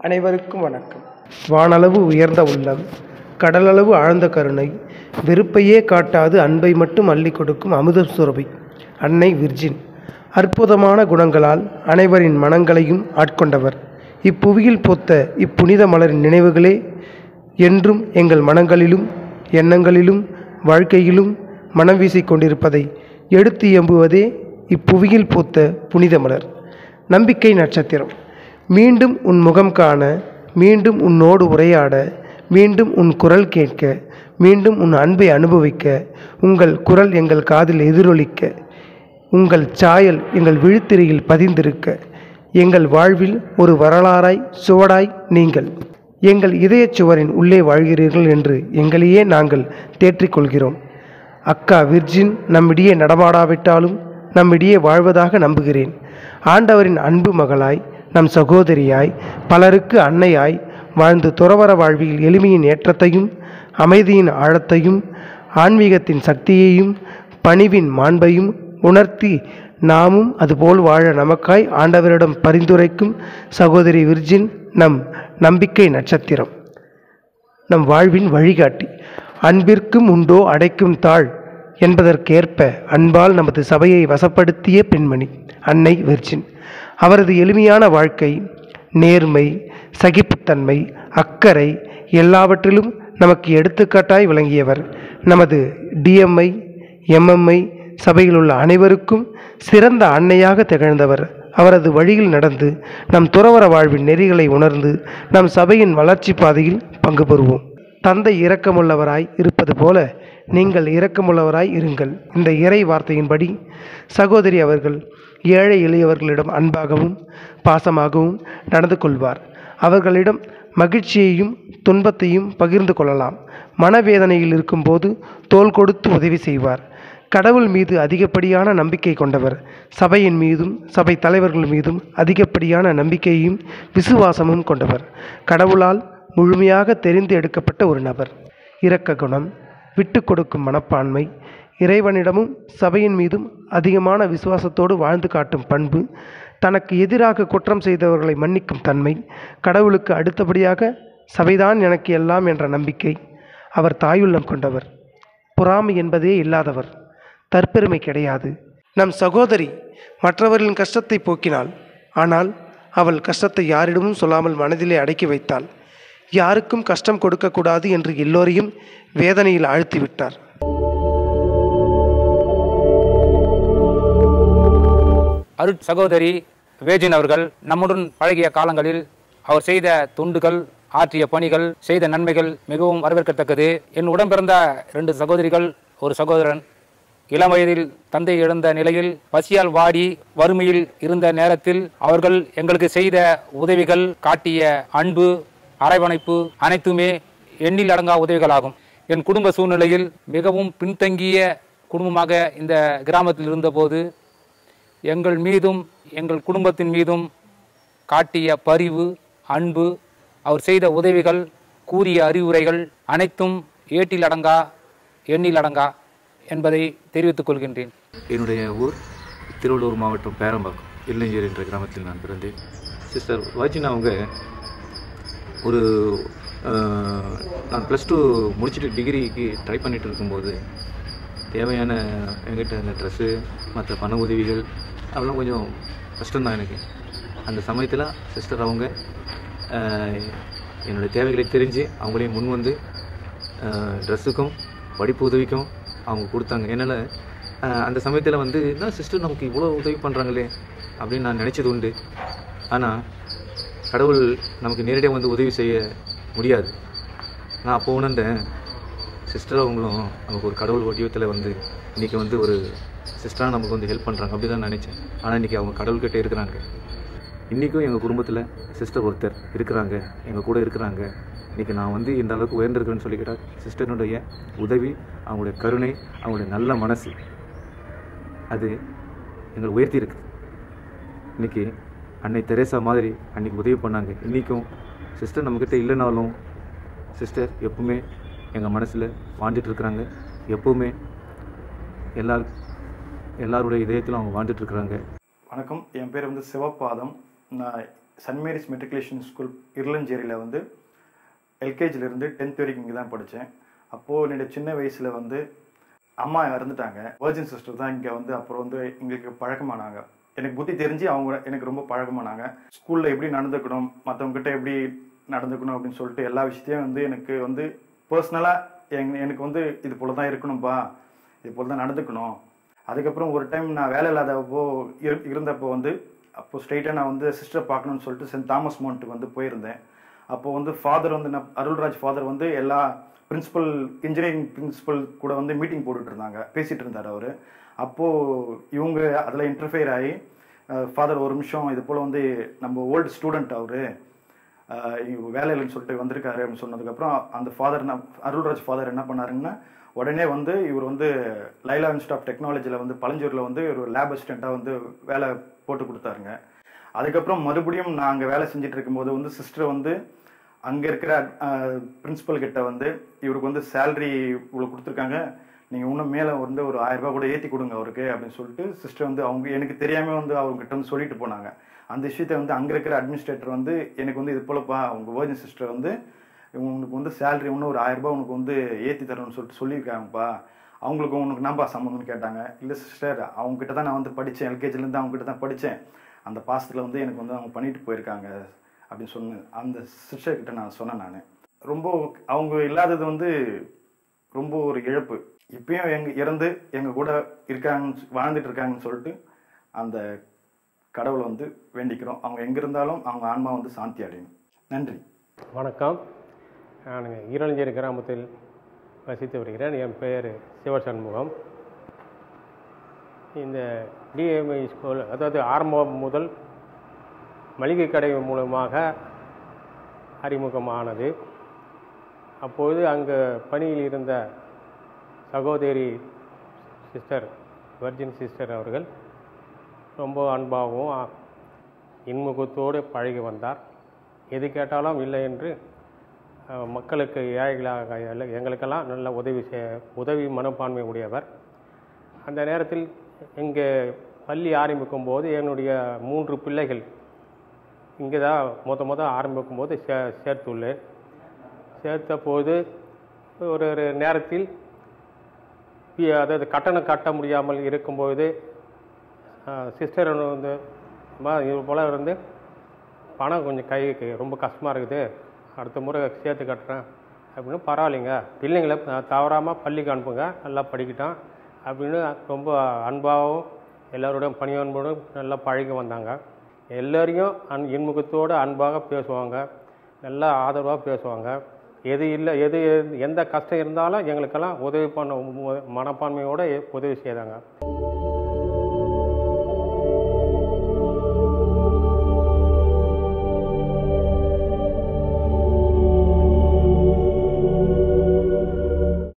அனைவருக்கும் வணக்கம் வானளவு உயர்ந்த உள்ளம் கடலளவு ஆழ்ந்த கருணை வெறுப்பையே காட்டாது அன்பை மட்டும் அள்ளி கொடுக்கும் அமுத சுரபி அன்னை விர்ஜின் அற்புதமான குணங்களால் அனைவரின் மனங்களையும் ஆட்கொண்டவர் இப்புவியில் பூத்த இப்புனித மலரின் நினைவுகளே என்றும் எங்கள் மனங்களிலும் எண்ணங்களிலும் வாழ்க்கையிலும் மனம் வீசிக் கொண்டிருப்பதை எடுத்து எம்புவதே இப்புவியில் பூத்த புனித மலர் நம்பிக்கை நட்சத்திரம் மீண்டும் உன் முகம் காண மீண்டும் உன்னோடு உரையாட மீண்டும் உன் குரல் கேட்க மீண்டும் உன் அன்பை அனுபவிக்க உங்கள் குரல் எங்கள் காதில் எதிரொலிக்க உங்கள் சாயல் எங்கள் விழித்திரையில் பதிந்திருக்க எங்கள் வாழ்வில் ஒரு வரலாறாய் சுவடாய் நீங்கள் எங்கள் இதயச் சுவரின் உள்ளே வாழ்கிறீர்கள் என்று எங்களையே நாங்கள் தேற்றிக்கொள்கிறோம் அக்கா விர்ஜின் நம்மிடையே நடமாடாவிட்டாலும் நம்மிடையே வாழ்வதாக நம்புகிறேன் ஆண்டவரின் அன்பு மகளாய் நம் சகோதரியாய் பலருக்கு அன்னையாய் வாழ்ந்து துறவற வாழ்வில் எளிமையின் ஏற்றத்தையும் அமைதியின் ஆழத்தையும் ஆன்மீகத்தின் சக்தியையும் பணிவின் மாண்பையும் உணர்த்தி நாமும் அதுபோல் வாழ நமக்காய் ஆண்டவரிடம் பரிந்துரைக்கும் சகோதரி விர்ஜின் நம் நம்பிக்கை நட்சத்திரம் நம் வாழ்வின் வழிகாட்டி அன்பிற்கும் உண்டோ அடைக்கும் தாழ் என்பதற்கேற்ப அன்பால் நமது சபையை வசப்படுத்திய பெண்மணி அன்னை விர்ஜின் அவரது எளிமையான வாழ்க்கை நேர்மை சகிப்புத்தன்மை அக்கறை எல்லாவற்றிலும் நமக்கு எடுத்துக்காட்டாய் விளங்கியவர் நமது டிஎம்ஐ எம்எம்ஐ சபையில் உள்ள அனைவருக்கும் சிறந்த அன்னையாக திகழ்ந்தவர் அவரது வழியில் நடந்து நம் துறவற வாழ்வின் நெறிகளை உணர்ந்து நம் சபையின் வளர்ச்சி பாதையில் பங்கு பெறுவோம் தந்தை இரக்கமுள்ளவராய் இருப்பது போல நீங்கள் இரக்கமுள்ளவராய் இருங்கள் இந்த இறை வார்த்தையின்படி சகோதரி அவர்கள் ஏழை எளியவர்களிடம் அன்பாகவும் பாசமாகவும் நடந்து கொள்வார் அவர்களிடம் மகிழ்ச்சியையும் துன்பத்தையும் பகிர்ந்து கொள்ளலாம் மனவேதனையில் இருக்கும்போது தோள் கொடுத்து உதவி செய்வார் கடவுள் மீது அதிகப்படியான நம்பிக்கை கொண்டவர் சபையின் மீதும் சபை தலைவர்கள் மீதும் அதிகப்படியான நம்பிக்கையும் விசுவாசமும் கொண்டவர் கடவுளால் முழுமையாக தெரிந்து எடுக்கப்பட்ட ஒரு நபர் இரக்க குணம் விட்டு கொடுக்கும் மனப்பான்மை இறைவனிடமும் சபையின் மீதும் அதிகமான விசுவாசத்தோடு வாழ்ந்து காட்டும் பண்பு தனக்கு எதிராக குற்றம் செய்தவர்களை மன்னிக்கும் தன்மை கடவுளுக்கு அடுத்தபடியாக சபைதான் எனக்கு எல்லாம் என்ற நம்பிக்கை அவர் தாயுள்ளம் கொண்டவர் பொறாமை என்பதே இல்லாதவர் தற்பெருமை கிடையாது நம் சகோதரி மற்றவர்களின் கஷ்டத்தை போக்கினாள் ஆனால் அவள் கஷ்டத்தை யாரிடமும் சொல்லாமல் மனதிலே அடக்கி வைத்தாள் யாருக்கும் கஷ்டம் கொடுக்கக்கூடாது என்று எல்லோரையும் வேதனையில் ஆழ்த்திவிட்டார் அருட் சகோதரி வேஜின் அவர்கள் நம்முடன் பழகிய காலங்களில் அவர் செய்த தொண்டுகள் ஆற்றிய பணிகள் செய்த நன்மைகள் மிகவும் வரவேற்கத்தக்கது என் உடன் பிறந்த இரண்டு சகோதரிகள் ஒரு சகோதரன் இளம் வயதில் தந்தை இழந்த நிலையில் பசியால் வாடி வறுமையில் இருந்த நேரத்தில் அவர்கள் எங்களுக்கு செய்த உதவிகள் காட்டிய அன்பு அரவணைப்பு அனைத்துமே எண்ணில் அடங்கா உதவிகளாகும் என் குடும்ப சூழ்நிலையில் மிகவும் பின்தங்கிய குடும்பமாக இந்த கிராமத்தில் இருந்தபோது எங்கள் மீதும் எங்கள் குடும்பத்தின் மீதும் காட்டிய பரிவு அன்பு அவர் செய்த உதவிகள் கூறிய அறிவுரைகள் அனைத்தும் ஏட்டில் அடங்கா எண்ணில் அடங்கா என்பதை தெரிவித்துக் கொள்கின்றேன் என்னுடைய ஊர் திருவள்ளூர் மாவட்டம் பேரம்பாக்கம் இல்லஞ்சேரி என்ற கிராமத்தில் நான் பிறந்தேன் சிஸ்டர் வாஜினா அவங்க ஒரு அஹ், நான் ப்ளஸ் டூ முடிச்சுட்டு டிகிரிக்கு ட்ரை பண்ணிட்டு இருக்கும்போது தேவையான என்கிட்ட அந்த ட்ரெஸ்ஸு மற்ற பண உதவிகள் அதெல்லாம் கொஞ்சம் கஷ்டம்தான் எனக்கு அந்த சமயத்தில் சிஸ்டர் அவங்க அஹ், என்னுடைய தேவைகளை தெரிஞ்சு அவங்களே முன் வந்து ட்ரெஸ்ஸுக்கும் படிப்பு உதவிக்கும் அவங்க கொடுத்தாங்க என்னால் அந்த சமயத்தில் வந்து என்ன சிஸ்டர் நமக்கு இவ்வளோ உதவி பண்ணுறாங்களே அப்படின்னு நான் நினச்சது உண்டு ஆனால் கடவுள் நமக்கு நேரடியாக வந்து உதவி செய்ய முடியாது நான் அப்போ உணர்ந்தேன் சிஸ்டர் அவங்களும் நமக்கு ஒரு கடவுள் வடிவத்தில் வந்து இன்றைக்கி வந்து ஒரு சிஸ்டராக நமக்கு வந்து ஹெல்ப் பண்ணுறாங்க அப்படி தான் நினச்சேன் ஆனால் இன்றைக்கி அவங்க கடவுள்கிட்ட இருக்கிறாங்க இன்றைக்கும் எங்கள் குடும்பத்தில் சிஸ்டர் ஒருத்தர் இருக்கிறாங்க எங்கள் கூட இருக்கிறாங்க இன்றைக்கி நான் வந்து இந்த அளவுக்கு உயர்ந்திருக்கிறேன்னு சொல்லிக்கிட்டா சிஸ்டருடைய உதவி அவங்களுடைய கருணை அவங்களுடைய நல்ல மனசு அது எங்களை உயர்த்தி இருக்கு இன்றைக்கி அன்னை தெரேசா மாதிரி அன்றைக்கி உதவி பண்ணாங்க இன்றைக்கும் சிஸ்டர் நம்மக்கிட்ட இல்லைனாலும் சிஸ்டர் எப்பவுமே எங்கள் மனசில் வாழ்ந்துட்டு இருக்கிறாங்க எப்பவுமே எல்லார் எல்லாருடைய இதயத்திலும் அவங்க வாழ்ந்துட்டு இருக்கிறாங்க வணக்கம் என் பேர் வந்து சிவபாதம் நான் சன் மேரிஸ் மெட்ரிகுலேஷன் ஸ்கூல் இருளஞ்சேரியில் வந்து எல்கேஜிலேருந்து டென்த் வரைக்கும் இங்கே தான் படித்தேன் அப்போது என்னுடைய சின்ன வயசில் வந்து அம்மா இறந்துட்டாங்க வர்ஜின் சிஸ்டர் தான் இங்கே வந்து அப்புறம் வந்து எங்களுக்கு பழக்கமானாங்க எனக்கு புத்தி தெரிஞ்சு அவங்க எனக்கு ரொம்ப பழக்கமானாங்க ஸ்கூலில் எப்படி நடந்துக்கணும் மற்றவங்ககிட்ட எப்படி நடந்துக்கணும் அப்படின்னு சொல்லிட்டு எல்லா விஷயத்தையும் வந்து எனக்கு வந்து பர்சனலாக எங் எனக்கு வந்து இது போல தான் இருக்கணும்பா இது போல தான் நடந்துக்கணும் அதுக்கப்புறம் ஒரு டைம் நான் வேலை இல்லாதப்போ இரு- இருந்தப்போ வந்து அப்போ ஸ்ட்ரைட்டாக நான் வந்து சிஸ்டர் பார்க்கணும்னு சொல்லிட்டு சென்ட் தாமஸ் மவுண்ட்டுக்கு வந்து போயிருந்தேன் அப்போ வந்து ஃபாதர் வந்து நான் அருள்ராஜ் ஃபாதர் வந்து எல்லா பிரின்சிபல் இன்ஜினியரிங் பிரின்சிபல் கூட வந்து மீட்டிங் போட்டுட்டு இருந்தாங்க பேசிட்டு இருந்தார் அவர் அப்போது இவங்க அதில் இன்டர்ஃபியர் ஆகி ஃபாதர் ஒரு நிமிஷம் இது போல் வந்து நம்ம ஓல்டு ஸ்டூடெண்ட் அவர் வேலை இல்லைன்னு சொல்லிட்டு வந்திருக்காரு அப்படின்னு சொன்னதுக்கப்புறம் அந்த ஃபாதர் அருள்ராஜ் ஃபாதர் என்ன பண்ணாருங்கன்னா உடனே வந்து இவர் வந்து லைலா இன்ஸ்ட் ஆஃப் டெக்னாலஜியில் வந்து பழஞ்சூரில் வந்து ஒரு லேப் அசிஸ்டண்ட்டாக வந்து வேலை போட்டு கொடுத்தாருங்க அதுக்கப்புறம் மறுபடியும் நான் அங்கே வேலை செஞ்சுட்டு இருக்கும்போது வந்து சிஸ்டர் வந்து அங்கே இருக்கிற பிரின்சிபல் கிட்ட வந்து இவருக்கு வந்து சேலரி இவ்வளோ கொடுத்துருக்காங்க நீங்கள் இன்னும் மேலே வந்து ஒரு ஆயிரம் ரூபாய் கூட ஏற்றி கொடுங்க அவருக்கு அப்படின்னு சொல்லிட்டு சிஸ்டர் வந்து அவங்க எனக்கு தெரியாமல் வந்து அவங்க கிட்ட வந்து சொல்லிட்டு போனாங்க அந்த விஷயத்த வந்து அங்கே இருக்கிற அட்மினிஸ்ட்ரேட்டர் வந்து எனக்கு வந்து இது போலப்பா உங்கள் வேர்ஜன் சிஸ்டர் வந்து உனக்கு வந்து சேலரி இன்னும் ஒரு ஆயிரம் ரூபாய் உனக்கு வந்து ஏற்றி தரணும்னு சொல்லிட்டு சொல்லியிருக்காங்கப்பா அவங்களுக்கு உனக்கு நம்பா சம்மந்தம்னு கேட்டாங்க இல்லை சிஸ்டர் அவங்க கிட்ட தான் நான் வந்து படித்தேன் எல்கேஜிலேருந்து அவங்க கிட்ட தான் படித்தேன் அந்த பாசத்தில் வந்து எனக்கு வந்து அவங்க பண்ணிட்டு போயிருக்காங்க அப்படின்னு சொன்ன அந்த சிஸ்டர் கிட்ட நான் சொன்னேன் நான் ரொம்ப அவங்க இல்லாதது வந்து ரொம்ப ஒரு இழப்பு இப்பயும் எங்க இறந்து எங்க கூட இருக்காங்க வாழ்ந்துட்டு இருக்காங்கன்னு சொல்லிட்டு அந்த கடவுளை வந்து வேண்டிக்கிறோம் அவங்க எங்க இருந்தாலும் அவங்க ஆன்மா வந்து சாந்தி அடையும் நன்றி வணக்கம் நான் ஈரஞ்சேரி கிராமத்தில் வசித்து வருகிறேன் என் பெயர் சிவசண்முகம் இந்த டிஎம்ஐ ஸ்கூல் அதாவது ஆரம்பம் முதல் மளிகை கடை மூலமாக அறிமுகமானது அப்பொழுது அங்கு பணியில் இருந்த சகோதரி சிஸ்டர் வர்ஜின் சிஸ்டர் அவர்கள் ரொம்ப அன்பாகவும் அ- இன்முகத்தோடு பழகி வந்தார் எது கேட்டாலும் இல்லை என்று அஹ், மக்களுக்கு ஏழைகளாக எல்ல- எங்களுக்கெல்லாம் நல்ல உதவி செய் உதவி மனப்பான்மை உடையவர் அந்த நேரத்தில் இங்கே பள்ளி ஆரம்பிக்கும் போது என்னுடைய மூன்று பிள்ளைகள் இங்கே தான் முத முத ஆரம்பிக்கும் போது சே சேர்த்துள்ளேன் சேர்த்த போது ஒரு ஒரு நேரத்தில் பி- அதாவது கட்டணம் கட்ட முடியாமல் இருக்கும்போது சிஸ்டர் வந்து அம்மா, இது போல் வந்து பணம் கொஞ்சம் கைக்கு ரொம்ப கஷ்டமாக இருக்குது அடுத்த முறை சேர்த்து கட்டுறேன் அப்படின்னு பரவாயில்லைங்க பிள்ளைங்களை தவறாமல் பள்ளிக்கு அனுப்புங்க நல்லா படிக்கட்டும் அப்படின்னு ரொம்ப அன்பாகவும் எல்லாரோடையும் பணியன்போடும் நல்லா பழகி வந்தாங்க எல்லோரையும் அன் இன்முகத்தோடு அன்பாக பேசுவாங்க நல்லா ஆதரவாக பேசுவாங்க எது இல்லை எது எந்த கஷ்டம் இருந்தாலும் எங்களுக்கெல்லாம் உதவி பண்ண மனப்பான்மையோடு உதவி செய்தாங்க